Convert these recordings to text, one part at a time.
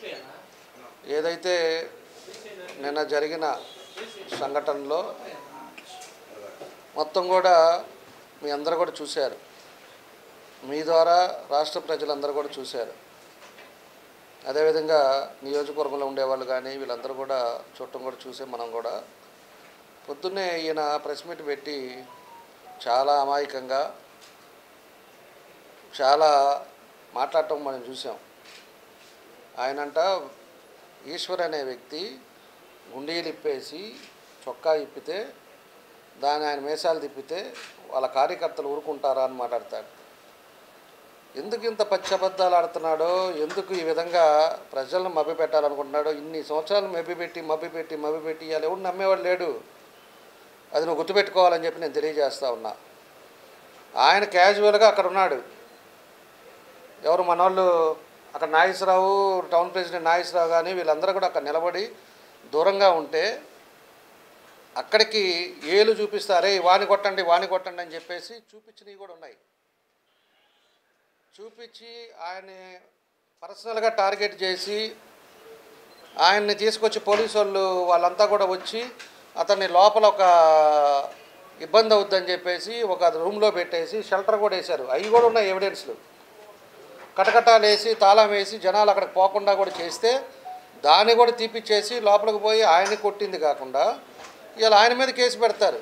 ఏదైతే నిన్న జరిగిన సంఘటనలో మొత్తం కూడా మీ అందరూ కూడా చూశారు మీ ద్వారా రాష్ట్ర ప్రజలందరూ కూడా చూశారు అదేవిధంగా నియోజకవర్గంలో ఉండేవాళ్ళు కానీ వీళ్ళందరూ కూడా చూడటం కూడా చూసే మనం కూడా పొద్దున్నే ఈయన ప్రెస్ మీట్ పెట్టి చాలా అమాయకంగా చాలా మాట్లాడటం మనం చూసాం ఆయనంట ఈశ్వర్ అనే వ్యక్తి గుండీలు ఇప్పేసి చొక్కా ఇప్పితే దాన్ని ఆయన మీసాలు తిప్పితే వాళ్ళ కార్యకర్తలు ఊరుకుంటారా అని మాట్లాడతాడు ఎందుకు ఇంత పచ్చబద్దాలు ఆడుతున్నాడో ఎందుకు ఈ విధంగా ప్రజలను మభ్య పెట్టాలనుకుంటున్నాడో ఇన్ని సంవత్సరాలు మభ్యపెట్టి మభ్యపెట్టి మభ్యపెట్టి ఇవాళ ఎవడు నమ్మేవాడు లేడు అది నువ్వు గుర్తుపెట్టుకోవాలని చెప్పి నేను తెలియజేస్తా ఉన్నా ఆయన క్యాజువల్గా అక్కడ ఉన్నాడు ఎవరు మనోళ్ళు అక్కడ నాగేశ్వరరావు టౌన్ ప్రెసిడెంట్ నాగేశ్వరరావు కానీ వీళ్ళందరూ కూడా అక్కడ నిలబడి దూరంగా ఉంటే అక్కడికి ఏలు చూపిస్తారే వాని కొట్టండి వాని కొట్టండి అని చెప్పేసి చూపించినవి కూడా ఉన్నాయి చూపించి ఆయన్ని పర్సనల్గా టార్గెట్ చేసి ఆయన్ని తీసుకొచ్చి పోలీసు వాళ్ళు వాళ్ళంతా కూడా వచ్చి అతన్ని లోపల ఒక ఇబ్బంది అవుద్దని చెప్పేసి ఒక రూమ్లో పెట్టేసి షెల్టర్ కూడా వేశారు అవి కూడా ఉన్నాయి ఎవిడెన్స్లు కటకటాలు వేసి తాళం వేసి జనాలు అక్కడికి పోకుండా కూడా చేస్తే దాన్ని కూడా తీపిచ్చేసి లోపలికి పోయి ఆయన్ని కొట్టింది కాకుండా ఇవాళ ఆయన మీద కేసు పెడతారు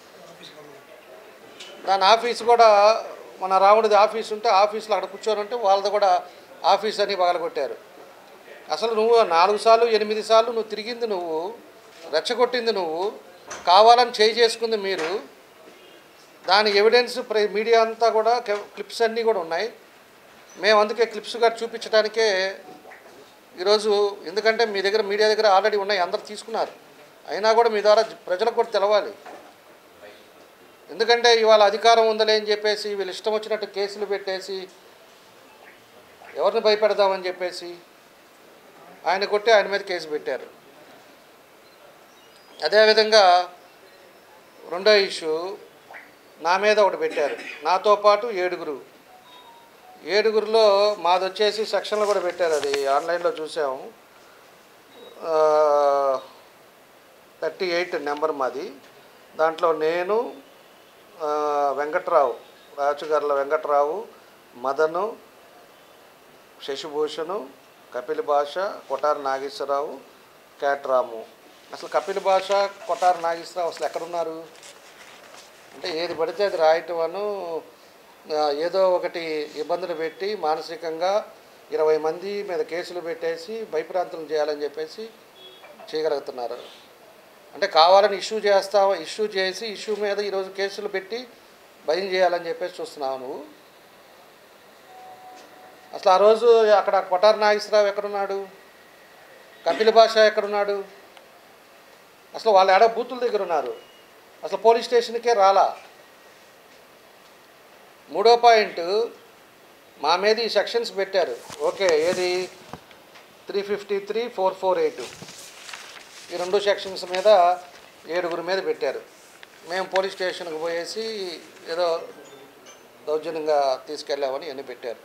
దాని ఆఫీస్ కూడా మన రాముడిది ఆఫీస్ ఉంటే ఆఫీస్లో అక్కడ కూర్చొని ఉంటే వాళ్ళది కూడా ఆఫీస్ అని పగలగొట్టారు అసలు నువ్వు నాలుగు సార్లు ఎనిమిది సార్లు నువ్వు తిరిగింది నువ్వు రెచ్చగొట్టింది నువ్వు కావాలని చేయి చేసుకుంది మీరు దాని ఎవిడెన్స్ ప్ర- మీడియా అంతా కూడా కె- క్లిప్స్ అన్నీ కూడా ఉన్నాయి మేము అందుకే క్లిప్స్గా చూపించడానికే ఈరోజు ఎందుకంటే మీ దగ్గర మీడియా దగ్గర ఆల్రెడీ ఉన్నాయి అందరు తీసుకున్నారు అయినా కూడా మీ ద్వారా జ- ప్రజలకు కూడా తెలవాలి ఎందుకంటే ఇవాళ అధికారం ఉందలే అని చెప్పేసి వీళ్ళు ఇష్టం వచ్చినట్టు కేసులు పెట్టేసి ఎవరిని భయపెడదామని చెప్పేసి ఆయన కొట్టి ఆయన మీద కేసు పెట్టారు అదేవిధంగా రెండో ఇష్యూ నా మీద ఒకటి పెట్టారు నాతో పాటు ఏడుగురు ఏడుగురిలో మాది వచ్చేసి సెక్షన్లు కూడా పెట్టారు అది ఆన్లైన్లో చూసాము థర్టీ ఎయిట్ నెంబర్ మాది దాంట్లో నేను ఆ, వెంకట్రావు రాచుగర్ల వెంకట్రావు మదను శశిభూషణు కపిల్ భాష కొటారి నాగేశ్వరరావు క్యాట్రాము అసలు కపిల్ భాష కొటారి నాగేశ్వరరావు అసలు ఎక్కడున్నారు అంటే ఏది పడితే అది రాయటం అను ఆ, ఏదో ఒకటి ఇబ్బందులు పెట్టి మానసికంగా ఇరవై మంది మీద కేసులు పెట్టేసి భయప్రాంతం చేయాలని చెప్పేసి చేయగలుగుతున్నారు అంటే కావాలని ఇష్యూ చేస్తావు ఇష్యూ చేసి ఇష్యూ మీద ఈరోజు కేసులు పెట్టి భయం చేయాలని చెప్పేసి చూస్తున్నావు నువ్వు అసలు ఆ రోజు అక్కడ కొటారి నాగేశ్వరరావు ఎక్కడున్నాడు కపిల భాష ఎక్కడున్నాడు అసలు వాళ్ళు ఎడ బూతుల దగ్గర ఉన్నారు అసలు పోలీస్ స్టేషన్కే రాలా మూడో పాయింట్ మా మీద ఈ సెక్షన్స్ పెట్టారు ఓకే ఏది three fifty three four four eight ఈ రెండు సెక్షన్స్ మీద ఏడుగురు మీద పెట్టారు మేము పోలీస్ స్టేషన్కి పోయేసి ఏదో దౌర్జన్యంగా తీసుకెళ్ళామని ఇవన్నీ పెట్టారు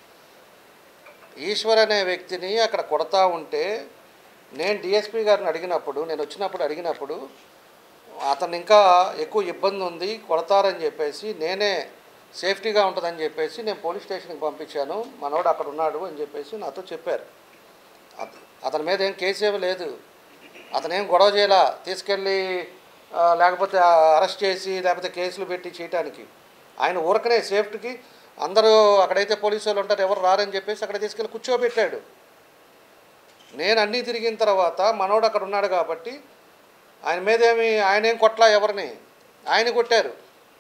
ఈశ్వర్ అనే వ్యక్తిని అక్కడ కొడతా ఉంటే నేను డిఎస్పీ గారిని అడిగినప్పుడు నేను వచ్చినప్పుడు అడిగినప్పుడు అతను ఇంకా ఎక్కువ ఇబ్బంది ఉంది కొడతారని చెప్పేసి నేనే సేఫ్టీగా ఉంటుందని చెప్పేసి నేను పోలీస్ స్టేషన్కి పంపించాను మనోడు అక్కడ ఉన్నాడు అని చెప్పేసి నాతో చెప్పారు అత- అతని మీద ఏం కేసు ఏమీ లేదు అతను ఏం గొడవ చేయాల తీసుకెళ్ళి ఆ, లేకపోతే అరెస్ట్ చేసి లేకపోతే కేసులు పెట్టి చేయటానికి ఆయన ఊరకనే సేఫ్టీకి అందరూ అక్కడైతే పోలీసు వాళ్ళు ఉంటారు ఎవరు రారని చెప్పేసి అక్కడ తీసుకెళ్ళి కూర్చోబెట్టాడు నేను అన్నీ తిరిగిన తర్వాత మనోడు అక్కడ ఉన్నాడు కాబట్టి ఆయన మీద ఏమి ఆయన ఏం కొట్లా ఎవరిని ఆయన కొట్టారు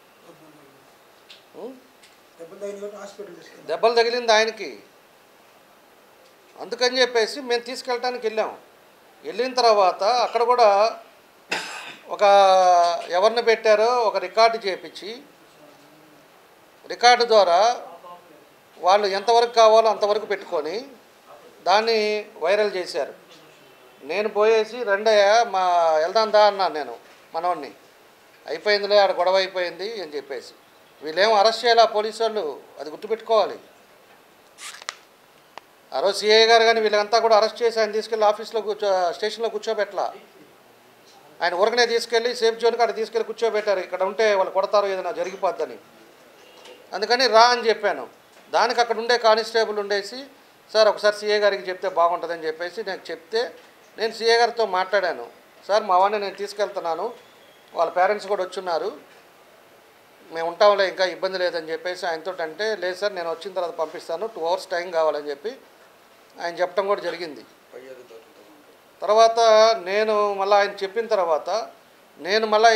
ఉం? దెబ్బలు తగిన కాబట్టి హాస్పిటల్ తీసుకెళ్ళాం దెబ్బలు తగిలింది ఆయనకి అందుకని చెప్పేసి మేము తీసుకెళ్ళటానికి వెళ్ళాం వెళ్ళిన తర్వాత అక్కడ కూడా ఒక ఎవరిని పెట్టారో ఒక రికార్డు చేపించి రికార్డు ద్వారా వాళ్ళు ఎంతవరకు కావాలో అంతవరకు పెట్టుకొని దాన్ని వైరల్ చేశారు నేను పోయేసి రెండయ్య మా వెళ్దాం దా అన్నాను నేను మనవాడిని అయిపోయిందిలే ఆడ గొడవ అయిపోయింది అని చెప్పేసి వీళ్ళేం అరెస్ట్ చేయాలి ఆ పోలీసు వాళ్ళు అది గుర్తుపెట్టుకోవాలి ఆ రోజు సిఐ గారు కానీ వీళ్ళంతా కూడా అరెస్ట్ చేసి ఆయన తీసుకెళ్ళి ఆఫీస్లో కూర్చో స్టేషన్లో కూర్చోబెట్టలా ఆయన ఊరకనే తీసుకెళ్ళి సేఫ్ జోన్కి అక్కడ తీసుకెళ్ళి కూర్చోబెట్టారు ఇక్కడ ఉంటే వాళ్ళు కొడతారు ఏదైనా జరిగిపోద్దని అందుకని రా అని చెప్పాను దానికి అక్కడ ఉండే కానిస్టేబుల్ ఉండేసి సార్ ఒకసారి సీఏ గారికి చెప్తే బాగుంటుందని చెప్పేసి నాకు చెప్తే నేను సీఏ గారితో మాట్లాడాను సార్ మా వాడిని నేను తీసుకెళ్తున్నాను వాళ్ళ పేరెంట్స్ కూడా వచ్చున్నారు మేము ఉంటాంలే ఇంకా ఇబ్బంది లేదని చెప్పేసి ఆయనతో అంటే లేదు సార్ నేను వచ్చిన తర్వాత పంపిస్తాను టూ అవర్స్ టైం కావాలని చెప్పి ఆయన చెప్పడం కూడా జరిగింది తర్వాత నేను మళ్ళీ ఆయన చెప్పిన తర్వాత నేను మళ్ళీ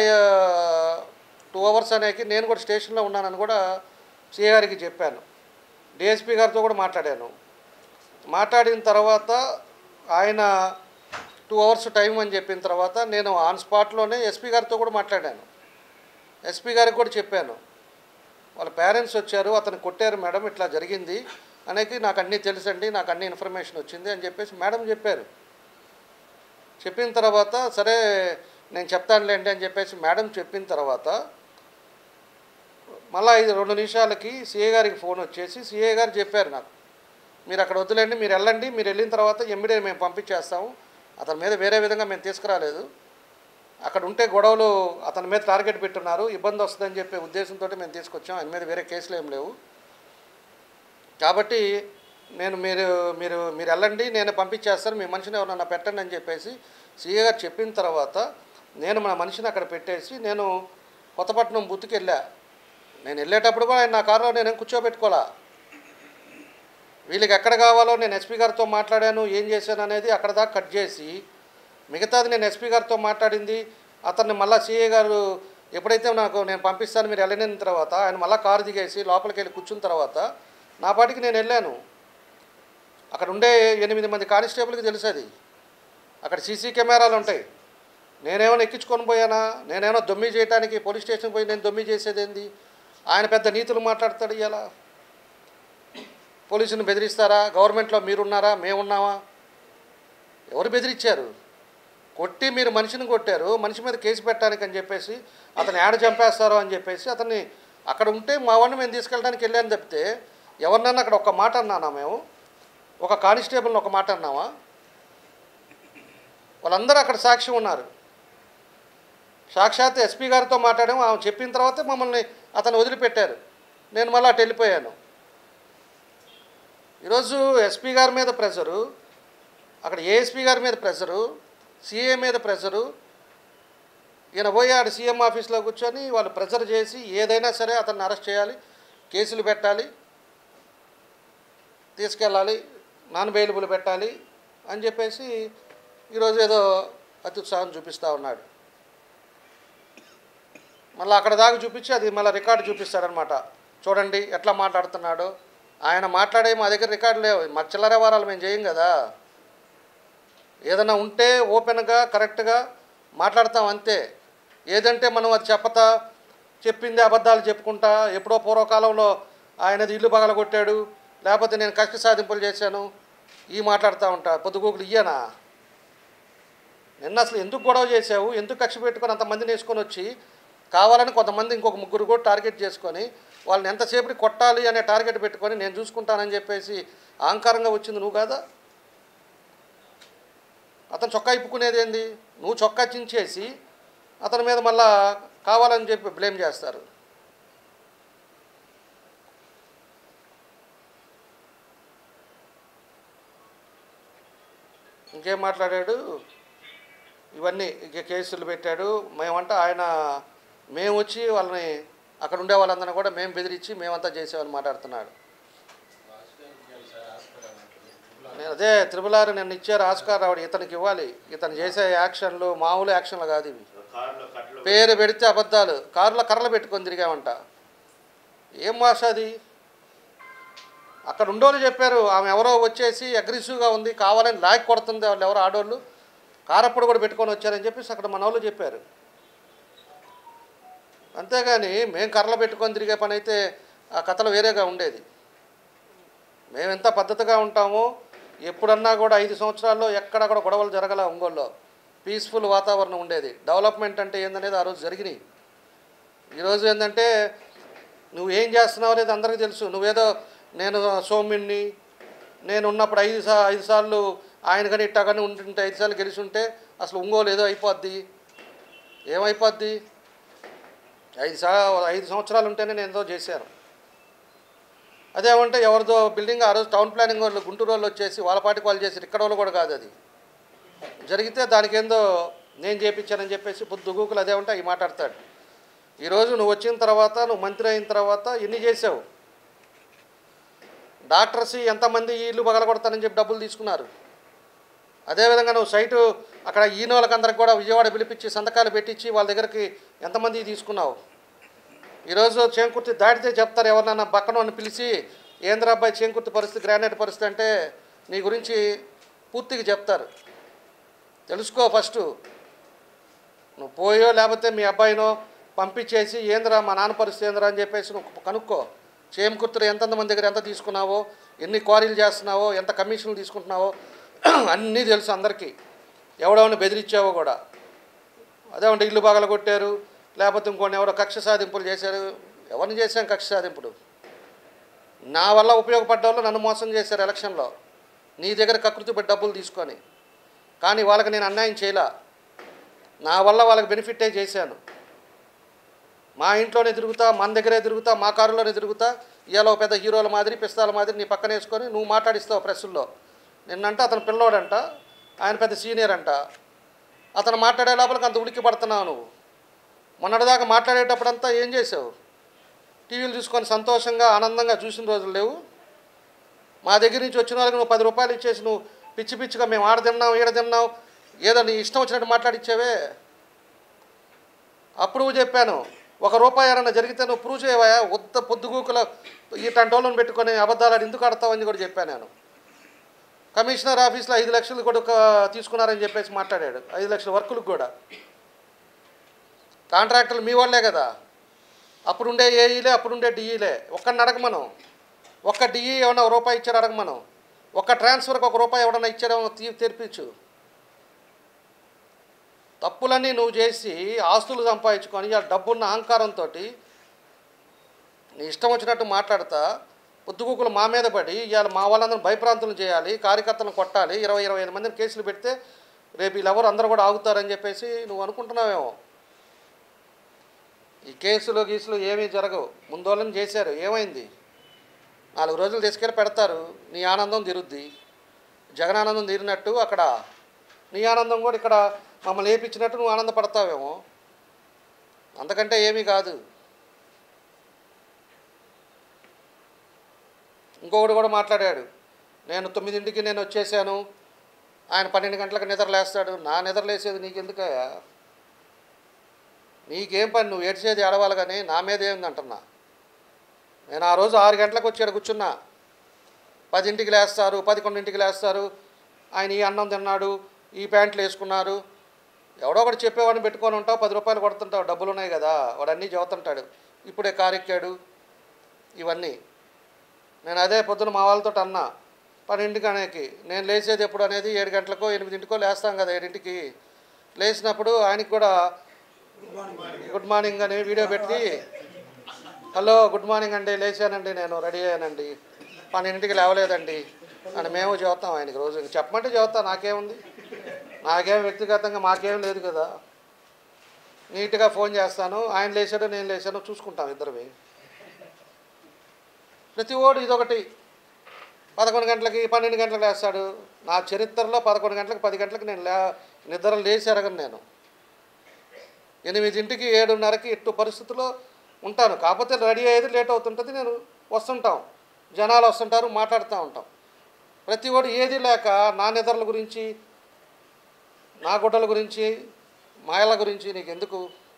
టూ అవర్స్ అనేకి నేను కూడా స్టేషన్లో ఉన్నానని కూడా సిఏ గారికి చెప్పాను డిఎస్పీ గారితో కూడా మాట్లాడాను మాట్లాడిన తర్వాత ఆయన టూ అవర్స్ టైం అని చెప్పిన తర్వాత నేను ఆన్ స్పాట్లోనే ఎస్పీ గారితో కూడా మాట్లాడాను ఎస్పీ గారికి కూడా చెప్పాను వాళ్ళ పేరెంట్స్ వచ్చారు అతను కొట్టారు మేడం ఇట్లా జరిగింది అనేది నాకు అన్నీ తెలుసండి నాకు అన్ని ఇన్ఫర్మేషన్ వచ్చింది అని చెప్పేసి మేడం చెప్పారు చెప్పిన తర్వాత సరే నేను చెప్తానులేండి అని చెప్పేసి మేడం చెప్పిన తర్వాత మళ్ళీ ఐదు రెండు నిమిషాలకి సిఏ గారికి ఫోన్ వచ్చేసి సిఏ గారు చెప్పారు నాకు మీరు అక్కడ వద్దులేండి మీరు వెళ్ళండి మీరు వెళ్ళిన తర్వాత ఎమ్మిడే మేము పంపించేస్తాము అతని మీద వేరే విధంగా మేము తీసుకురాలేదు అక్కడ ఉంటే గొడవలు అతని మీద టార్గెట్ పెట్టున్నారు ఇబ్బంది వస్తుందని చెప్పే ఉద్దేశంతో మేము తీసుకొచ్చాం ఆయన మీద వేరే కేసులు ఏం లేవు కాబట్టి నేను మీరు మీరు మీరు వెళ్ళండి నేను పంపించేస్తాను మీ మనిషిని ఎవరన్నా పెట్టండి అని చెప్పేసి సీఏ గారు చెప్పిన తర్వాత నేను మన మనిషిని అక్కడ పెట్టేసి నేను కొత్తపట్నం బుత్తుకి వెళ్ళా నేను వెళ్ళేటప్పుడు కూడా ఆయన నా కారులో నేను కూర్చోబెట్టుకోవాలా వీళ్ళకి ఎక్కడ కావాలో నేను ఎస్పీ గారితో మాట్లాడాను ఏం చేశాను అనేది అక్కడ దాకా కట్ చేసి మిగతాది నేను ఎస్పీ గారితో మాట్లాడింది అతన్ని మళ్ళీ సీఏ గారు ఎప్పుడైతే నాకు నేను పంపిస్తాను మీరు వెళ్ళిన తర్వాత ఆయన మళ్ళీ కారు దిగేసి లోపలికి వెళ్ళి కూర్చున్న తర్వాత నా పాటికి నేను వెళ్ళాను అక్కడ ఉండే ఎనిమిది మంది కానిస్టేబుల్కి తెలుసు అది అక్కడ సీసీ కెమెరాలు ఉంటాయి నేనేమైనా ఎక్కించుకొని పోయానా నేనేమైనా దొమ్మి చేయడానికి పోలీస్ స్టేషన్ పోయి నేను దొమ్మి చేసేది ఏంది ఆయన పెద్ద నీతులు మాట్లాడతాడు ఇలా పోలీసుని బెదిరిస్తారా గవర్నమెంట్లో మీరున్నారా మేమున్నామా ఎవరు బెదిరించారు కొట్టి మీరు మనిషిని కొట్టారు మనిషి మీద కేసు పెట్టడానికి అని చెప్పేసి అతను ఏడ చంపేస్తారో అని చెప్పేసి అతన్ని అక్కడ ఉంటే మా వాడిని మేము తీసుకెళ్ళడానికి వెళ్ళాను తప్పితే ఎవరినన్నా అక్కడ ఒక మాట అన్నానా మేము ఒక కానిస్టేబుల్ని ఒక మాట అన్నామా వాళ్ళందరూ అక్కడ సాక్షి ఉన్నారు సాక్షాత్ ఎస్పీ గారితో మాట్లాడాము ఆమె చెప్పిన తర్వాత మమ్మల్ని అతను వదిలిపెట్టారు నేను మళ్ళీ అటు వెళ్ళిపోయాను ఈరోజు ఎస్పీ గారి మీద ప్రెషరు అక్కడ ఏఎస్పీ గారి మీద ప్రెషరు సీఏ మీద ప్రెషరు ఈయన పోయి ఆడ సీఎం ఆఫీస్లో కూర్చొని వాళ్ళు ప్రెషర్ చేసి ఏదైనా సరే అతన్ని అరెస్ట్ చేయాలి కేసులు పెట్టాలి తీసుకెళ్ళాలి నాన్ బెయిలబుల్ పెట్టాలి అని చెప్పేసి ఈరోజు ఏదో అత్యుత్సాహం చూపిస్తూ ఉన్నాడు మళ్ళీ అక్కడ దాకా చూపించి అది మళ్ళీ రికార్డు చూపిస్తాడనమాట చూడండి ఎట్లా మాట్లాడుతున్నాడో ఆయన మాట్లాడే మా దగ్గర రికార్డు లేవు మా చిల్లర వారాలు మేము చేయం కదా ఏదైనా ఉంటే ఓపెన్గా కరెక్ట్గా మాట్లాడతాం అంతే ఏదంటే మనం అది చెప్పతా చెప్పింది అబద్ధాలు చెప్పుకుంటా ఎప్పుడో పూర్వకాలంలో ఆయనది ఇల్లు పగలగొట్టాడు లేకపోతే నేను కష్ట సాధింపులు చేశాను ఈ మాట్లాడుతూ ఉంటా పొద్దుగూకులు ఇయ్యనా నిన్న అసలు ఎందుకు గొడవ చేసావు ఎందుకు కక్ష పెట్టుకొని అంతమందిని వేసుకొని వచ్చి కావాలని కొంతమంది ఇంకొక ముగ్గురు కూడా టార్గెట్ చేసుకొని వాళ్ళని ఎంతసేపటి కొట్టాలి అనే టార్గెట్ పెట్టుకొని నేను చూసుకుంటానని చెప్పేసి అహంకారంగా వచ్చింది నువ్వు కాదా అతను చొక్కా ఇప్పుకునేది ఏంది నువ్వు చొక్కా చించేసి అతని మీద మళ్ళా కావాలని చెప్పి బ్లేమ్ చేస్తారు ఇంకేం మాట్లాడాడు ఇవన్నీ ఇక కేసులు పెట్టాడు మేమంట ఆయన మేము వచ్చి వాళ్ళని అక్కడ ఉండే వాళ్ళందరినీ కూడా మేము బెదిరించి మేమంతా చేసేవాళ్ళని మాట్లాడుతున్నాడు నేను అదే త్రిపులారు నిన్న ఇచ్చారు ఆస్కార్ రావుడు ఇతనికి ఇవ్వాలి ఇతను చేసే యాక్షన్లు మామూలు యాక్షన్లు కాదు ఇవి కారులో కట్టలు పేరు పెడితే అబద్ధాలు కారులో కర్రలు పెట్టుకొని తిరిగామంట ఏం భాష అది అక్కడ ఉండోళ్ళు చెప్పారు ఆమె ఎవరో వచ్చేసి అగ్రెసివ్గా ఉంది కావాలని లాక్ కొడుతుంది వాళ్ళు ఎవరో ఆడోళ్ళు కారప్పుడు కూడా పెట్టుకొని వచ్చారని చెప్పేసి అక్కడ మన వాళ్ళు చెప్పారు అంతేగాని మేము కర్రలు పెట్టుకొని తిరిగే పని అయితే ఆ కథలు వేరేగా ఉండేది మేము ఎంత పద్ధతిగా ఉంటామో ఎప్పుడన్నా కూడా ఐదు సంవత్సరాల్లో ఎక్కడ కూడా గొడవలు జరగల ఒంగోలులో పీస్ఫుల్ వాతావరణం ఉండేది డెవలప్మెంట్ అంటే ఏందనేది ఆ రోజు జరిగినాయి ఈరోజు ఏంటంటే నువ్వు ఏం చేస్తున్నావు అనేది అందరికీ తెలుసు నువ్వేదో నేను సౌమ్యుణ్ణి నేను ఉన్నప్పుడు ఐదు సా ఐదు సార్లు ఆయన కానీ ఇట్టా కానీ ఉంటుంటే ఐదు సార్లు గెలిచి ఉంటే అసలు ఒంగోలు ఏదో అయిపోద్ది ఏమైపోద్ది ఐదు సా ఐదు సంవత్సరాలు ఉంటేనే నేను ఏదో చేశాను అదేమంటే ఎవరిదో బిల్డింగ్ ఆ రోజు టౌన్ ప్లానింగ్ వాళ్ళు గుంటూరు వాళ్ళు వచ్చేసి వాళ్ళ పాటికి వాళ్ళు చేసి ఇక్కడ వాళ్ళు కూడా కాదు అది జరిగితే దానికి ఏందో నేను చేయించానని చెప్పేసి పొద్దు గూకులు అదే ఉంటే అవి మాట్లాడతాడు ఈరోజు నువ్వు వచ్చిన తర్వాత నువ్వు మంత్రి అయిన తర్వాత ఎన్ని చేసావు డాక్టర్స్ ఎంతమంది ఇల్లు పగలగొడతానని చెప్పి డబ్బులు తీసుకున్నారు అదేవిధంగా నువ్వు సైటు అక్కడ ఈయన వాళ్ళకందరికి కూడా విజయవాడ పిలిపించి సంతకాలు పెట్టించి వాళ్ళ దగ్గరికి ఎంతమంది తీసుకున్నావు ఈరోజు చేంకుర్తి దాటితే చెప్తారు ఎవరినైనా పక్కన వాడిని పిలిచి ఏంద్ర అబ్బాయి చేంకుర్తి పరిస్థితి గ్రానైట్ పరిస్థితి అంటే నీ గురించి పూర్తిగా చెప్తారు తెలుసుకో ఫస్ట్ నువ్వు పోయో లేకపోతే మీ అబ్బాయినో పంపించేసి ఏంద్రా మా నాన్న పరిస్థితి ఏంద్రా అని చెప్పేసి నువ్వు కనుక్కో చేమకుర్తులు ఎంతెంత మంది దగ్గర ఎంత తీసుకున్నావో ఎన్ని క్వారీలు చేస్తున్నావో ఎంత కమిషన్లు తీసుకుంటున్నావో అన్నీ తెలుసు అందరికీ ఎవడెవరిని బెదిరించావో కూడా అదే ఉంటే ఇల్లు బాగల కొట్టారు లేకపోతే ఇంకోటి ఎవరో కక్ష సాధింపులు చేశారు ఎవరిని చేశాం కక్ష సాధింపులు నా వల్ల ఉపయోగపడ్డ వాళ్ళు నన్ను మోసం చేశారు ఎలక్షన్లో నీ దగ్గర కకృతి పెట్టి డబ్బులు తీసుకొని కానీ వాళ్ళకి నేను అన్యాయం చేయలా నా వల్ల వాళ్ళకి బెనిఫిటే చేశాను మా ఇంట్లోనే తిరుగుతా మన దగ్గరే తిరుగుతా మా కారులోనే తిరుగుతా ఇవాళ ఓ పెద్ద హీరోల మాదిరి పిస్తాల మాదిరి నీ పక్కన వేసుకొని నువ్వు మాట్లాడిస్తావు ప్రెస్సుల్లో నిన్నంట అతను పిల్లోడంట ఆయన పెద్ద సీనియర్ అంట అతను మాట్లాడే లోపలికి అంత ఉలిక్కి పడుతున్నావు నువ్వు మొన్నటిదాకా మాట్లాడేటప్పుడంతా ఏం చేసావు టీవీలు చూసుకొని సంతోషంగా ఆనందంగా చూసిన రోజులు లేవు మా దగ్గర నుంచి వచ్చిన వాళ్ళకి నువ్వు పది రూపాయలు ఇచ్చేసి నువ్వు పిచ్చి పిచ్చిగా మేము ఆడ తిన్నాం ఈడ తిన్నాం ఏదో నీ ఇష్టం వచ్చినట్టు మాట్లాడిచ్చావే అప్పుడు చెప్పాను ఒక రూపాయి ఏమైనా జరిగితే నువ్వు ప్రూవ్ చేయవా ఉత్త పొద్దుగూకులో ఈ టంటోళ్ళని పెట్టుకొని అబద్ధాలు ఆడి ఎందుకు ఆడతావని కూడా చెప్పాను నేను కమిషనర్ ఆఫీస్లో ఐదు లక్షలు కూడా ఒక- తీసుకున్నారని చెప్పేసి మాట్లాడాడు ఐదు లక్షల వర్కులకు కూడా కాంట్రాక్టర్లు మీ వాళ్ళే కదా అప్పుడుండే ఏఈలే అప్పుడుండే డిఈలే ఒక్కడిని అడగమను ఒక్క డిఈ ఏమన్నా ఒక రూపాయి ఇచ్చారు అడగమను ఒక్క ట్రాన్స్ఫర్కి ఒక రూపాయి ఎవడన్నా ఇచ్చారేమో తీ తెరిపించు తప్పులన్నీ నువ్వు చేసి ఆస్తులు సంపాదించుకొని ఆ డబ్బున్న అహంకారంతో నీ ఇష్టం వచ్చినట్టు మాట్లాడతా పొద్దుగుకులు మా మీద పడి ఇవాళ మా వాళ్ళందరూ భయప్రాంతులు చేయాలి కార్యకర్తలను కొట్టాలి ఇరవై ఇరవై ఐదు మందిని కేసులు పెడితే రేపు వీళ్ళెవరు అందరూ కూడా ఆగుతారని చెప్పేసి నువ్వు అనుకుంటున్నావేమో ఈ కేసులు గీసులు ఏమీ జరగవు ముందోళ్ళని చేశారు ఏమైంది నాలుగు రోజులు తీసుకెళ్ళి పెడతారు నీ ఆనందం తీరుద్ది జగన్ ఆనందం తీరినట్టు అక్కడ నీ ఆనందం కూడా ఇక్కడ మమ్మల్ని ఏపించినట్టు నువ్వు ఆనందపడతావేమో అంతకంటే ఏమీ కాదు ఇంకొకడు కూడా మాట్లాడాడు నేను తొమ్మిదింటికి నేను వచ్చేసాను ఆయన పన్నెండు గంటలకు నిద్ర లేస్తాడు నా నిద్ర లేసేది నీకెందుకయ్యా నీకేం పని నువ్వు ఏడ్చేది ఆడవాలి కానీ నా మీద ఏంది అంటున్నా నేను ఆ రోజు ఆరు గంటలకు వచ్చాడు కూర్చున్నా పదింటికి లేస్తారు పదకొండింటికి లేస్తారు ఆయన ఈ అన్నం తిన్నాడు ఈ ప్యాంట్లు వేసుకున్నారు ఎవడో ఒకటి చెప్పేవాడిని పెట్టుకొని ఉంటావు పది రూపాయలు కొడుతుంటావు డబ్బులు ఉన్నాయి కదా వాడు అన్నీ చదువుతుంటాడు ఇప్పుడే కారు ఎక్కాడు ఇవన్నీ నేను అదే పొద్దున మా వాళ్ళతో అన్నా పన్నెండింటికి అనేకి నేను లేచేది ఎప్పుడు అనేది ఏడు గంటలకో ఎనిమిదింటికో లేస్తాం కదా ఏడింటికి లేచినప్పుడు ఆయనకి కూడా గుడ్ మార్నింగ్ అని వీడియో పెట్టి హలో గుడ్ మార్నింగ్ అండి లేచానండి నేను రెడీ అయ్యానండి పన్నెండింటికి లేవలేదండి అని మేము చెబుతాం ఆయనకి రోజు ఇంక చెప్పమంటే చెబుతా నాకేముంది నాకేం వ్యక్తిగతంగా మాకేం లేదు కదా నీట్గా ఫోన్ చేస్తాను ఆయన లేచాడు నేను లేచాను చూసుకుంటాం ఇద్దరివి ప్రతి ఓడు ఇదొకటి పదకొండు గంటలకి పన్నెండు గంటలకు లేస్తాడు నా చరిత్రలో పదకొండు గంటలకు పది గంటలకు నేను లే నిద్ర లేచి ఎరగను నేను ఎనిమిదింటికి ఏడున్నరకి ఎట్టు పరిస్థితుల్లో ఉంటాను కాకపోతే రెడీ అయ్యేది లేట్ అవుతుంటుంది నేను వస్తుంటాం జనాలు వస్తుంటారు మాట్లాడుతూ ఉంటాం ప్రతి ఒడు ఏది లేక నా నిద్రల గురించి నా గుడ్డల గురించి మాయల గురించి నీకు ఎందుకు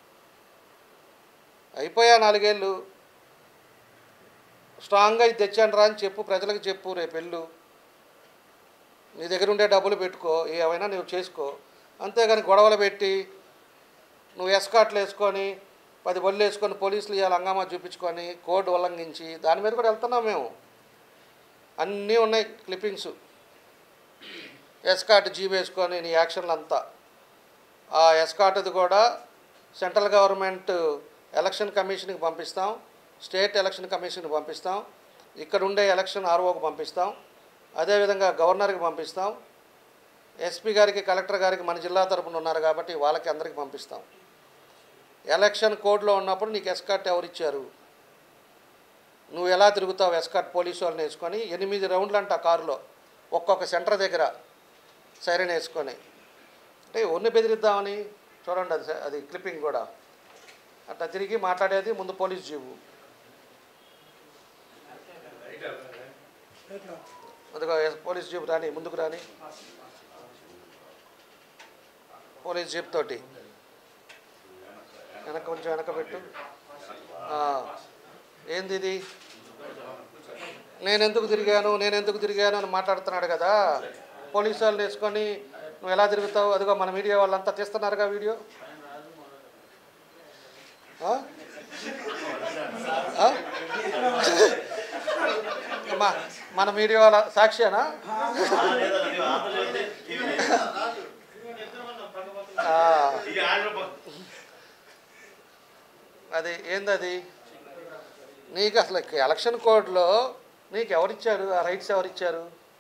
అయిపోయా నాలుగేళ్ళు స్ట్రాంగ్గా ఇది తెచ్చాను రా అని చెప్పు ప్రజలకు చెప్పు రేపు వెళ్ళు నీ దగ్గర ఉండే డబ్బులు పెట్టుకో ఏమైనా నువ్వు చేసుకో అంతేగాని గొడవలు పెట్టి నువ్వు ఎస్కాట్లు వేసుకొని పది బళ్ళు వేసుకొని పోలీసులు ఇవాళ హంగామా చూపించుకొని కోడ్ ఉల్లంఘించి దాని మీద కూడా వెళ్తున్నాం మేము అన్నీ ఉన్నాయి క్లిప్పింగ్స్ ఎస్కాట్ జీబ్ వేసుకొని నీ యాక్షన్లు అంతా ఆ ఎస్కాట్ది కూడా సెంట్రల్ గవర్నమెంట్ ఎలక్షన్ కమిషన్కి పంపిస్తాం స్టేట్ ఎలక్షన్ కమిషన్కి పంపిస్తాం ఇక్కడ ఉండే ఎలక్షన్ ఆర్ఓకి పంపిస్తాం అదేవిధంగా గవర్నర్కి పంపిస్తాం ఎస్పీ గారికి కలెక్టర్ గారికి మన జిల్లా తరపున ఉన్నారు కాబట్టి వాళ్ళకి అందరికి పంపిస్తాం ఎలక్షన్ కోడ్లో ఉన్నప్పుడు నీకు ఎస్కాట్ ఎవరు ఇచ్చారు నువ్వు ఎలా తిరుగుతావు ఎస్కాట్ పోలీసు వాళ్ళని వేసుకొని ఎనిమిది రౌండ్లు అంట కారులో ఒక్కొక్క సెంటర్ దగ్గర సైరన్ వేసుకొని అంటే ఎవరిని బెదిరిద్దామని చూడండి అది అది క్లిప్పింగ్ కూడా అట్లా తిరిగి మాట్లాడేది ముందు పోలీస్ జీబు ఎట్లా అదిగో ఎస్- పోలీస్ జీప్ రాని ముందుకు రాని పోలీస్ జీప్ తోటి వెనక కొంచెం వెనక పెట్టు ఆ, ఏంది ఇది నేను ఎందుకు తిరిగాను నేను ఎందుకు తిరిగాను అని మాట్లాడుతున్నాడు కదా పోలీసు వాళ్ళని వేసుకొని నువ్వు ఎలా తిరుగుతావు అదిగో మన మీడియా వాళ్ళంతా తీస్తున్నారుగా వీడియో ఆ? ఆ? మా మన మీడియా వాళ్ళ సాక్షినా ఆ, అది ఏందది నీకు అసలు ఎలక్షన్ కోడ్లో నీకు ఎవరిచ్చారు ఆ రైట్స్ ఎవరిచ్చారు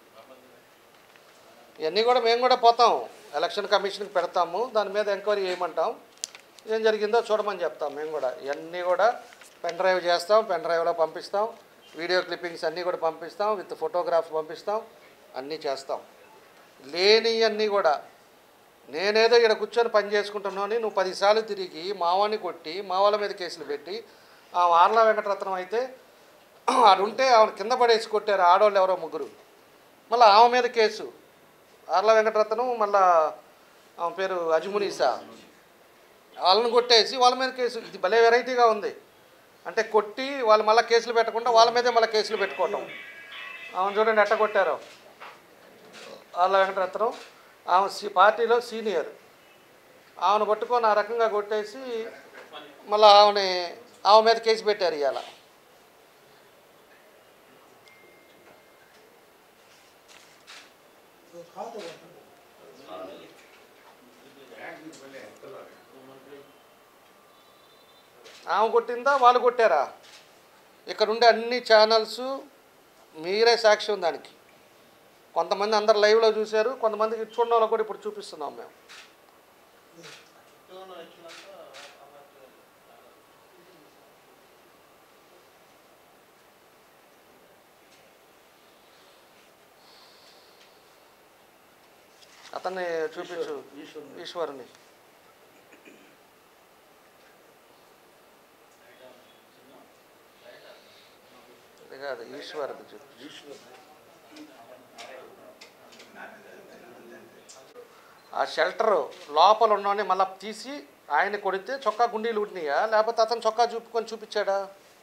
ఇవన్నీ కూడా మేము కూడా పోతాం ఎలక్షన్ కమిషన్కి పెడతాము దాని మీద ఎంక్వైరీ చేయమంటాం ఏం జరిగిందో చూడమని చెప్తాం మేము కూడా ఇవన్నీ కూడా పెన్ డ్రైవ్ చేస్తాం పెన్ డ్రైవ్లో పంపిస్తాం వీడియో క్లిప్పింగ్స్ అన్నీ కూడా పంపిస్తాం విత్ ఫోటోగ్రాఫ్స్ పంపిస్తాం అన్నీ చేస్తాం లేనివన్నీ కూడా నేనేదో ఇక్కడ కూర్చొని పని చేసుకుంటున్నాను నువ్వు పదిసార్లు తిరిగి మావాని కొట్టి మా వాళ్ళ మీద కేసులు పెట్టి ఆ ఆర్ల వెంకటరత్నం అయితే ఆడు ఉంటే ఆవిడ కింద పడేసి కొట్టారు ఆడవాళ్ళు ఎవరో ముగ్గురు మళ్ళీ ఆమె మీద కేసు ఆర్ల వెంకటరత్నం మళ్ళా ఆమె పేరు అజమునీసా వాళ్ళని కొట్టేసి వాళ్ళ మీద కేసు ఇది భలే వెరైటీగా ఉంది అంటే కొట్టి వాళ్ళు మళ్ళీ కేసులు పెట్టకుండా వాళ్ళ మీదే మళ్ళీ కేసులు పెట్టుకోవటం ఆమె చూడండి ఎట్ట కొట్టారో ఆర్ల వెంకటరత్నం ఆమె సి పార్టీలో సీనియర్ ఆమెను పట్టుకొని ఆ రకంగా కొట్టేసి మళ్ళీ ఆమెని ఆమె మీద కేసు పెట్టారు ఇవాళ ఖాతా ఆమె కొట్టిందా వాళ్ళు కొట్టారా ఇక్కడ ఉండే అన్ని ఛానల్స్ మీరే సాక్ష్యం దానికి కొంతమంది అందరు లైవ్లో చూశారు కొంతమందికి చూడడం వాళ్ళకి కూడా ఇప్పుడు చూపిస్తున్నాం మేము అతన్ని చూపించు ఈశ్వరుని అది కాదు ఈశ్వరుడు చూపించు ఆ షెల్టర్ లోపల ఉన్నవాడిని మళ్ళీ తీసి ఆయన కొడితే చొక్కా గుండీలు ఉడినాయా లేకపోతే అతను చొక్కా చూపుకొని చూపించాడా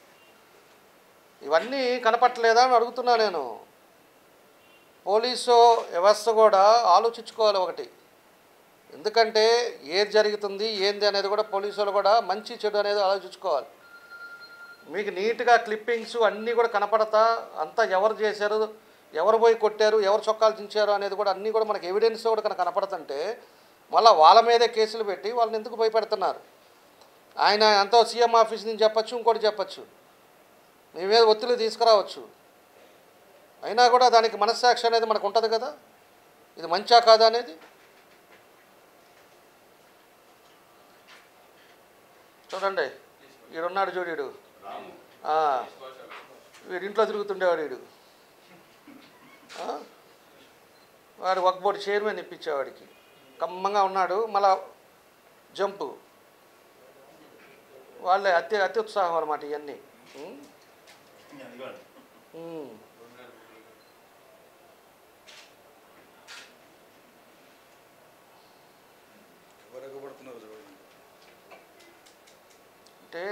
ఇవన్నీ కనపట్టలేదా అని అడుగుతున్నా నేను పోలీసు వ్యవస్థ కూడా ఆలోచించుకోవాలి ఒకటి ఎందుకంటే ఏది జరుగుతుంది ఏంది అనేది కూడా పోలీసు వాళ్ళు కూడా మంచి చెడు అనేది ఆలోచించుకోవాలి మీకు నీట్గా క్లిప్పింగ్స్ అన్నీ కూడా కనపడతా అంతా ఎవరు చేశారు ఎవరు పోయి కొట్టారు ఎవరు చొక్కాలు చించారు అనేది కూడా అన్నీ కూడా మనకి ఎవిడెన్స్ కూడా కనుక కనపడుతుంటే మళ్ళీ వాళ్ళ మీదే కేసులు పెట్టి వాళ్ళని ఎందుకు భయపెడుతున్నారు ఆయన ఎంతో సీఎం ఆఫీస్ నుంచి చెప్పచ్చు ఇంకోటి చెప్పచ్చు మీ మీద ఒత్తిడి తీసుకురావచ్చు అయినా కూడా దానికి మనస్సాక్షి అనేది మనకు ఉంటుంది కదా ఇది మంచా కాదా అనేది చూడండి ఈడున్నాడు చూడు ఆ, వీడు ఇంట్లో తిరుగుతుండేవాడు వీడు ఆ? వాడు ఒక బోర్డు చైర్మన్ ఇప్పించేవాడికి కమ్మంగా ఉన్నాడు మళ్ళా జంపు వాళ్ళే అతి అత్యుత్సాహం అనమాట ఇవన్నీ ఉం? ఉం. ఎవరెగబడుతున్నారు చూడండి అంటే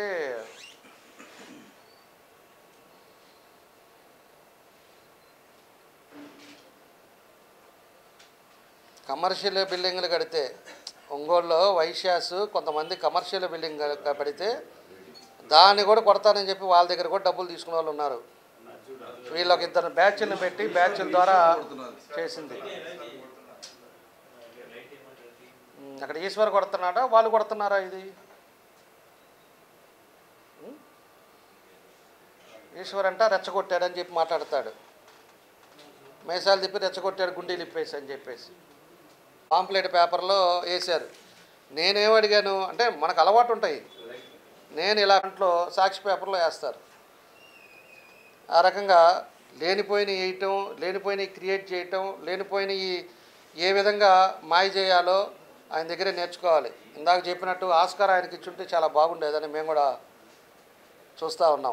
కమర్షియల్ బిల్డింగ్లు కడితే ఒంగోలులో వైశ్యాస్ కొంతమంది కమర్షియల్ బిల్డింగ్ క- కడితే దాన్ని కూడా కొడతానని చెప్పి వాళ్ళ దగ్గర కూడా డబ్బులు తీసుకునే వాళ్ళు ఉన్నారు వీళ్ళకి ఇద్దరు బ్యాచ్లను పెట్టి బ్యాచ్ల ద్వారా చేసింది ఉమ్, అక్కడ ఈశ్వర్ కొడుతున్నాడా వాళ్ళు కొడుతున్నారా ఇది ఉమ్? ఈశ్వర్ అంట రెచ్చగొట్టాడని చెప్పి మాట్లాడతాడు మేసాలు తిప్పి రెచ్చగొట్టాడు గుండీలు ఇప్పేసి అని చెప్పేసి పాంప్లెట్ పేపర్లో వేశారు నేనేం అడిగాను అంటే మనకు అలవాటు ఉంటాయి నేను ఇలా దాంట్లో సాక్షి పేపర్లో వేస్తారు ఆ రకంగా లేనిపోయిన వేయటం లేనిపోయిన క్రియేట్ చేయటం లేనిపోయిన ఏ విధంగా మాయ చేయాలో ఆయన దగ్గరే నేర్చుకోవాలి ఇందాక చెప్పినట్టు ఆస్కార్ ఆయనకి ఇచ్చుంటే చాలా బాగుండేదని మేము కూడా చూస్తూ ఉన్నాం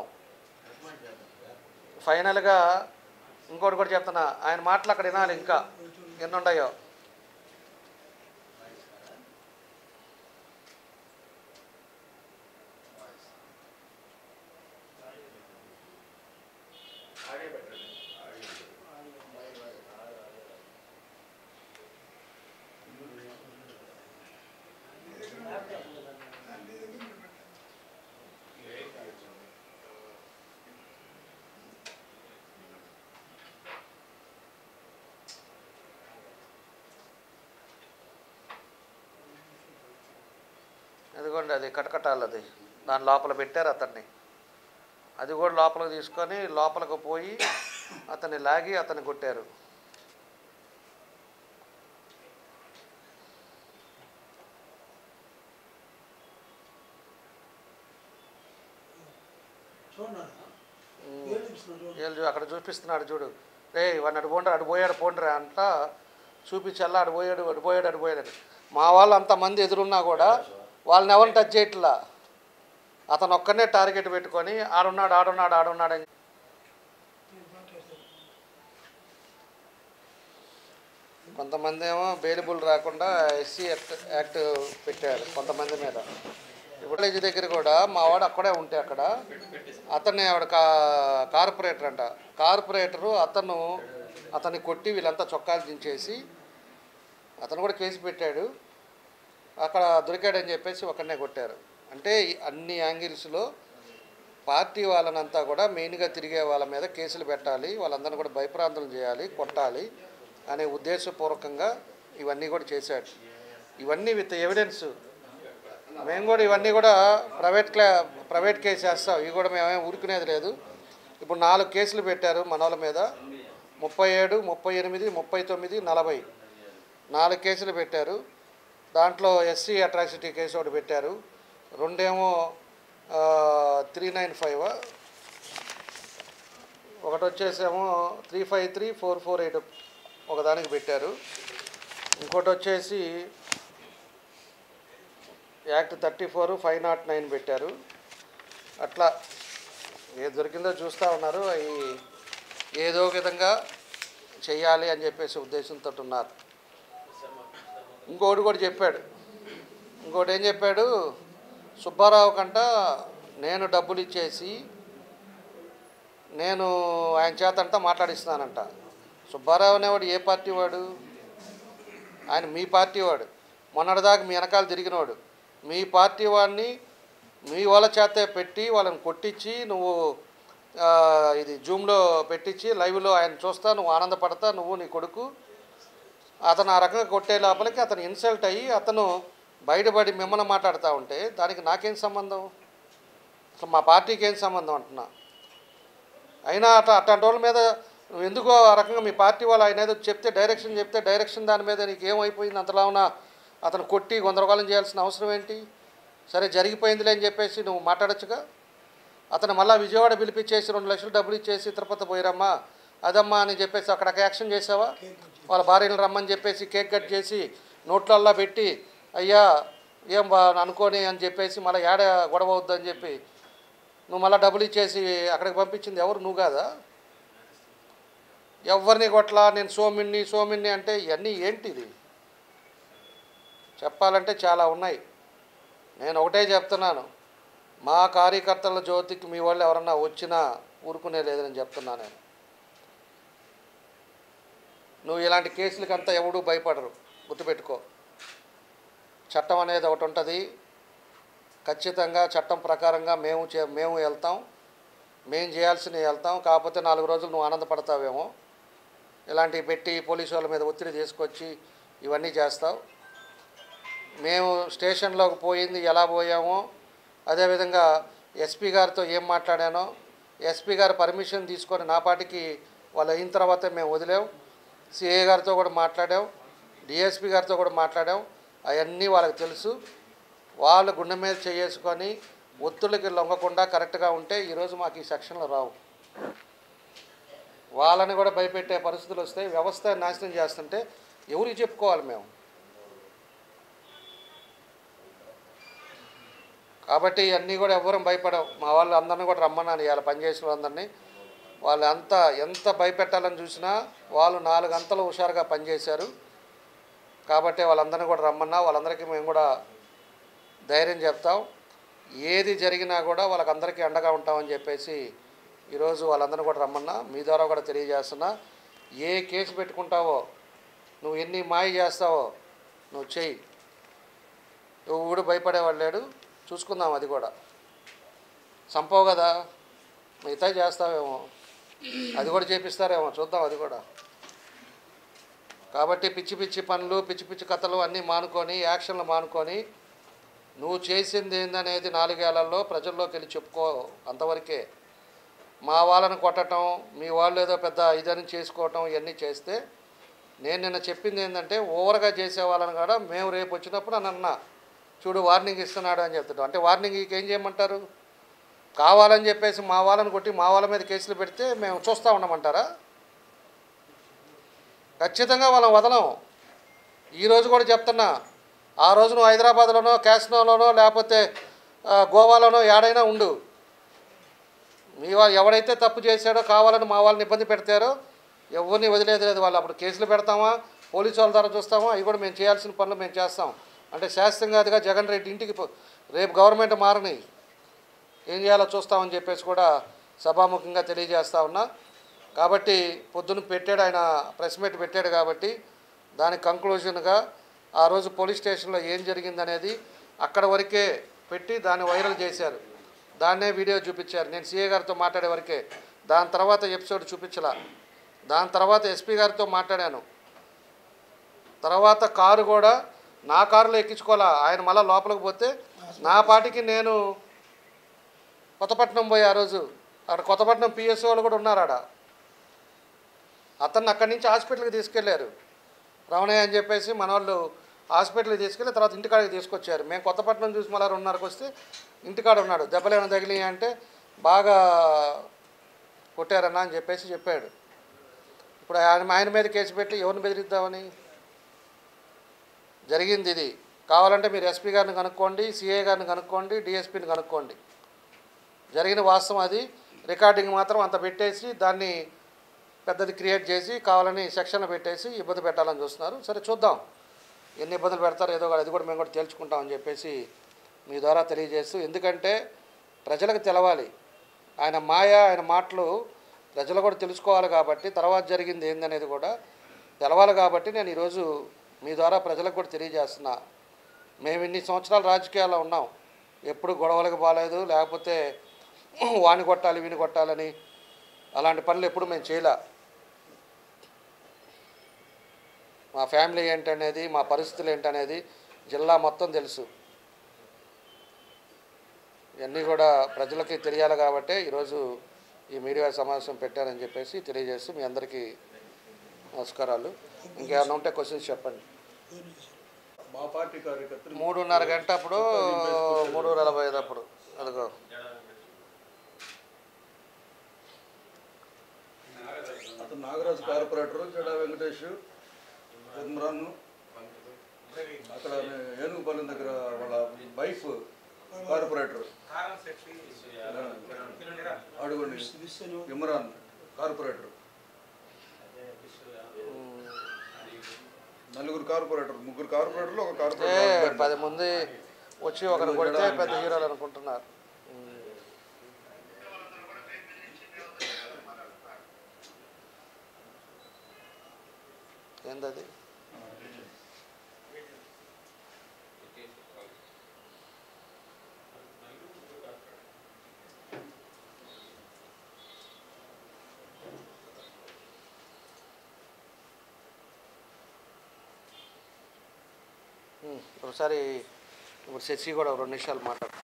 ఫైనల్గా ఇంకోటి కూడా చెప్తున్నా ఆయన మాటలు అక్కడ వినాలి ఇంకా ఎన్ని ఉన్నాయో అదిగోండి అది కటకటాలది దాని లోపల పెట్టారు అతన్ని అది కూడా లోపలికి తీసుకొని లోపలికి పోయి అతన్ని లాగి అతన్ని కొట్టారు చూడండి ఉమ్. ఏం చూపిస్తున్నారు చూడండి వీళ్ళు అక్కడ చూపిస్తున్నాడు చూడు రే వాడిని అటు పోండి అటు పోయాడు పోండిరా అంట చూపించల్లా అటు పోయాడు అటు పోయాడు అటు పోయాడు అని. మా వాళ్ళు అంతమంది ఎదురున్నా కూడా వాళ్ళని ఎవరిని టచ్ చేయట్లా అతను ఒక్కనే టార్గెట్ పెట్టుకొని ఆడున్నాడు ఆడున్నాడు ఆడున్నాడు అని కొంతమంది ఏమో బెయిలబుల్ రాకుండా ఎస్సీ యాక్ట్ యాక్ట్ పెట్టాడు కొంతమంది మీద విలేజ్ దగ్గర కూడా మా వాడు అక్కడే ఉంటే అక్కడ అతన్ని ఆవిడ కా కార్పొరేటర్ అంట కార్పొరేటరు అతను అతన్ని కొట్టి వీళ్ళంతా చొక్కాలు దించేసి అతను కూడా కేసు పెట్టాడు అక్కడ దొరికాడని చెప్పేసి ఒకరినే కొట్టారు అంటే ఈ అన్ని యాంగిల్స్లో పార్టీ వాళ్ళనంతా కూడా మెయిన్గా తిరిగే వాళ్ళ మీద కేసులు పెట్టాలి వాళ్ళందరినీ కూడా భయప్రాంతం చేయాలి కొట్టాలి అనే ఉద్దేశపూర్వకంగా ఇవన్నీ కూడా చేశాడు ఇవన్నీ విత్ ఎవిడెన్స్ మేము కూడా ఇవన్నీ కూడా ప్రైవేట్ క్లా ప్రైవేట్ కేసు వేస్తాం ఇవి కూడా మేమేం ఊరుకునేది లేదు ఇప్పుడు నాలుగు కేసులు పెట్టారు మన వాళ్ళ మీద ముప్పై ఏడు ముప్పై ఎనిమిది ముప్పై తొమ్మిది నలభై నాలుగు కేసులు పెట్టారు దాంట్లో ఎస్సీ అట్రాసిటీ కేసు ఒకటి పెట్టారు రెండేమో త్రీ నైన్ ఫైవ్ ఒకటి వచ్చేసేమో three five three four four eight ఒకదానికి పెట్టారు ఇంకోటి వచ్చేసి act thirty four five not nine పెట్టారు అట్లా ఏది దొరికిందో చూస్తూ ఉన్నారు అవి ఏదో ఒక విధంగా చెయ్యాలి అని చెప్పేసి ఉద్దేశంతో ఉన్నారు ఇంకోటి కూడా చెప్పాడు ఇంకోటి ఏం చెప్పాడు సుబ్బారావు కంట నేను డబ్బులు ఇచ్చేసి నేను ఆయన చేతంట మాట్లాడిస్తున్నానంట సుబ్బారావు అనేవాడు ఏ పార్టీ వాడు ఆయన మీ పార్టీ వాడు మొన్నటిదాకా మీ వెనకాల తిరిగినవాడు మీ పార్టీ వాడిని మీ వాళ్ళ చేతే పెట్టి వాళ్ళని కొట్టించి నువ్వు ఆ, ఇది జూమ్లో పెట్టించి లైవ్లో ఆయన చూస్తా నువ్వు ఆనందపడతా నువ్వు నీ కొడుకు అతను ఆ రకంగా కొట్టే లోపలికి అతను ఇన్సల్ట్ అయ్యి అతను బయటపడి మిమ్మల్ని మాట్లాడుతూ ఉంటే దానికి నాకేం సంబంధం అసలు మా పార్టీకి ఏం సంబంధం అంటున్నా అయినా అట్లా అట్లాంటి వాళ్ళ మీద నువ్వు ఎందుకో ఆ రకంగా మీ పార్టీ వాళ్ళు ఆయన ఏదో చెప్తే డైరెక్షన్ చెప్తే డైరెక్షన్ దాని మీద నీకు ఏమైపోయింది అంతలా ఉన్నా అతను కొట్టి గందరగోళం చేయాల్సిన అవసరం ఏంటి సరే జరిగిపోయిందిలే అని చెప్పేసి నువ్వు మాట్లాడొచ్చుగా అతను మళ్ళీ విజయవాడ పిలిపించేసి రెండు లక్షలు డబ్బులు ఇచ్చేసి తిరుపతి పోయిరమ్మా అదమ్మా అని చెప్పేసి అక్కడ యాక్షన్ చేసావా వాళ్ళ భార్యను రమ్మని చెప్పేసి కేక్ కట్ చేసి నోట్లల్లా పెట్టి అయ్యా ఏం బా అనుకోని అని చెప్పేసి మళ్ళీ ఏడ గొడవ అవుద్దని చెప్పి నువ్వు మళ్ళీ డబ్బులు ఇచ్చేసి అక్కడికి పంపించింది ఎవరు నువ్వు కాదా ఎవరిని కొట్లా నేను సోమిన్ని సోమిన్ని అంటే ఇవన్నీ ఏంటిది చెప్పాలంటే చాలా ఉన్నాయి నేను ఒకటే చెప్తున్నాను మా కార్యకర్తల జ్యోతికి మీ వాళ్ళు ఎవరన్నా వచ్చినా ఊరుకునే లేదని చెప్తున్నా నేను నువ్వు ఇలాంటి కేసులకంతా ఎవడూ భయపడరు గుర్తుపెట్టుకో చట్టం అనేది ఒకటి ఉంటుంది ఖచ్చితంగా చట్టం ప్రకారంగా మేము చే మేము వెళ్తాం మేము చేయాల్సినవి వెళ్తాం కాకపోతే నాలుగు రోజులు నువ్వు ఆనందపడతావేమో ఇలాంటివి పెట్టి పోలీసు వాళ్ళ మీద ఒత్తిడి తీసుకొచ్చి ఇవన్నీ చేస్తావు మేము స్టేషన్లోకి పోయింది ఎలా పోయామో అదేవిధంగా ఎస్పీ గారితో ఏం మాట్లాడానో ఎస్పీ గారు పర్మిషన్ తీసుకొని నా పాటికి వాళ్ళు అయిన తర్వాత మేము వదిలాం సిఏ గారితో కూడా మాట్లాడాం డిఎస్పి గారితో కూడా మాట్లాడాం అవన్నీ వాళ్ళకి తెలుసు వాళ్ళు గుండె మీద చేసుకొని ఒత్తులకి లొంగకుండా కరెక్ట్గా ఉంటే ఈరోజు మాకు ఈ సెక్షన్లు రావు వాళ్ళని కూడా భయపెట్టే పరిస్థితులు వస్తాయి వ్యవస్థ నాశనం చేస్తుంటే ఎవరికి చెప్పుకోవాలి మేము కాబట్టి అన్నీ కూడా ఎవ్వరం భయపడం మా వాళ్ళు అందరినీ కూడా రమ్మన్నాను ఇవాళ పనిచేసిన వాళ్ళందరినీ వాళ్ళు అంత ఎంత భయపెట్టాలని చూసినా వాళ్ళు నాలుగు అంతలు హుషారుగా పనిచేశారు కాబట్టి వాళ్ళందరినీ కూడా రమ్మన్నా వాళ్ళందరికీ మేము కూడా ధైర్యం చెప్తాం ఏది జరిగినా కూడా వాళ్ళకందరికీ అండగా ఉంటామని చెప్పేసి ఈరోజు వాళ్ళందరినీ కూడా రమ్మన్నా మీ ద్వారా కూడా తెలియజేస్తున్నా ఏ కేసు పెట్టుకుంటావో నువ్వు ఎన్ని మాయ చేస్తావో నువ్వు చెయ్యి నువ్వు కూడా భయపడేవాడు లేడు చూసుకుందాం అది కూడా చంపవు కదా మిగతా చేస్తావేమో అది కూడా చేపిస్తారేమో చూద్దాం అది కూడా కాబట్టి పిచ్చి పిచ్చి పనులు పిచ్చి పిచ్చి కథలు అన్నీ మానుకొని యాక్షన్లు మానుకొని నువ్వు చేసింది ఏందనేది నాలుగేళ్లలో ప్రజల్లోకి వెళ్ళి చెప్పుకో అంతవరకే మా వాళ్ళని కొట్టడం మీ వాళ్ళు ఏదో పెద్ద ఇదని చేసుకోవటం ఇవన్నీ చేస్తే నేను నిన్న చెప్పింది ఏంటంటే ఓవర్గా చేసే వాళ్ళని కూడా మేము రేపు వచ్చినప్పుడు అని అన్నా చూడు వార్నింగ్ ఇస్తున్నాడు అని చెప్తాడు అంటే వార్నింగ్ ఏం చేయమంటారు కావాలని చెప్పేసి మా వాళ్ళని కొట్టి మా వాళ్ళ మీద కేసులు పెడితే మేము చూస్తూ ఉండమంటారా ఖచ్చితంగా వాళ్ళని వదలం ఈరోజు కూడా చెప్తున్నా ఆ రోజు నువ్వు హైదరాబాద్లోనో క్యాసినోలోనో లేకపోతే ఆ, గోవాలోనో ఏడైనా ఉండు మీ వాళ్ళు ఎవడైతే తప్పు చేశాడో కావాలని మా వాళ్ళని ఇబ్బంది పెడతారో ఎవరిని వదిలేదు లేదు వాళ్ళు అప్పుడు కేసులు పెడతామా పోలీసు వాళ్ళ ద్వారా చూస్తామా అవి కూడా మేము చేయాల్సిన పనులు మేము చేస్తాం అంటే శాస్త్రంగాదిగా జగన్ రెడ్డి ఇంటికి పో- రేపు గవర్నమెంట్ మారని ఏం చేయాలో చూస్తామని చెప్పేసి కూడా సభాముఖంగా తెలియజేస్తా ఉన్నా కాబట్టి పొద్దున పెట్టాడు ఆయన ప్రెస్ మీట్ పెట్టాడు కాబట్టి దాని కంక్లూజన్గా ఆ రోజు పోలీస్ స్టేషన్లో ఏం జరిగిందనేది అక్కడ వరకే పెట్టి దాన్ని వైరల్ చేశారు దాన్నే వీడియో చూపించారు నేను సీఏ గారితో మాట్లాడే వరకే దాని తర్వాత ఎపిసోడ్ చూపించలా దాని తర్వాత ఎస్పీ గారితో మాట్లాడాను తర్వాత కారు కూడా నా కారులో ఎక్కించుకోవాలా ఆయన మళ్ళీ లోపలికి పోతే నా పాటికి నేను కొత్తపట్నం పోయి ఆ రోజు అక్కడ కొత్తపట్నం పిఎస్ వాళ్ళు కూడా ఉన్నారు ఆడ అతన్ని అక్కడి నుంచి హాస్పిటల్కి తీసుకెళ్లారు రమణయ్య అని చెప్పేసి మన వాళ్ళు హాస్పిటల్కి తీసుకెళ్ళి తర్వాత ఇంటికాడికి తీసుకొచ్చారు మేము కొత్తపట్నం చూసి మళ్ళీ రెండున్నరకు వస్తే ఇంటికాడ ఉన్నాడు దెబ్బలేమైనా తగిలి అంటే బాగా కొట్టారన్నా అని చెప్పేసి చెప్పాడు ఇప్పుడు ఆయన ఆయన మీద కేసు పెట్టి ఎవరిని బెదిరిద్దామని జరిగింది ఇది కావాలంటే మీరు ఎస్పీ గారిని కనుక్కోండి సిఐ గారిని కనుక్కోండి డిఎస్పీని కనుక్కోండి జరిగిన వాస్తవం అది రికార్డింగ్ మాత్రం అంత పెట్టేసి దాన్ని పెద్దది క్రియేట్ చేసి కావాలని సెక్షన్లు పెట్టేసి ఇబ్బంది పెట్టాలని చూస్తున్నారు సరే చూద్దాం ఎన్ని ఇబ్బందులు పెడతారో ఏదో ఒకటి అది కూడా మేము కూడా తేల్చుకుంటామని చెప్పేసి మీ ద్వారా తెలియజేస్తూ ఎందుకంటే ప్రజలకు తెలవాలి ఆయన మాయ ఆయన మాటలు ప్రజలు కూడా తెలుసుకోవాలి కాబట్టి తర్వాత జరిగింది ఏందనేది కూడా తెలవాలి కాబట్టి నేను ఈరోజు మీ ద్వారా ప్రజలకు కూడా తెలియజేస్తున్నా మేము ఇన్ని సంవత్సరాలు రాజకీయాల్లో ఉన్నాం ఎప్పుడు గొడవలకు బాగాలేదు లేకపోతే వాని కొట్టాలి వీని కొట్టాలని అలాంటి పనులు ఎప్పుడు మేము చేయలే మా ఫ్యామిలీ ఏంటనేది మా పరిస్థితులు ఏంటనేది జిల్లా మొత్తం తెలుసు ఇవన్నీ కూడా ప్రజలకి తెలియాలి కాబట్టే ఈరోజు ఈ మీడియా సమావేశం పెట్టారని చెప్పేసి తెలియజేస్తూ మీ అందరికీ నమస్కారాలు ఇంకేమైనా ఉంటే క్వశ్చన్స్ చెప్పండి ఏమి చేశారు మా పార్టీ కార్యకర్తలు మూడున్నర గంట అప్పుడు మూడు నలభై ఐదు అప్పుడు అదిగో అతను నాగరాజు కార్పొరేటర్ జడా వెంకటేష్ ఇమ్రాన్ అక్కడ ఏనుగుపాలెం దగ్గర వాళ్ళ వైఫ్ కార్పొరేటర్ అడుగుండి విశ్వను ఇమ్రాన్ కార్పొరేటర్ నలుగురు కార్పొరేటర్ ముగ్గురు కార్పొరేటర్లు ఒక ఏ కార్పొరేటర్ పది మంది వచ్చి ఒకరు కొడితే పెద్ద హీరోలు అనుకుంటున్నారు ఉమ్. ఏందది ఉమ్, ఒకసారి ఇప్పుడు శశి కూడా ఒక రెండు నిమిషాలు మాట్లాడు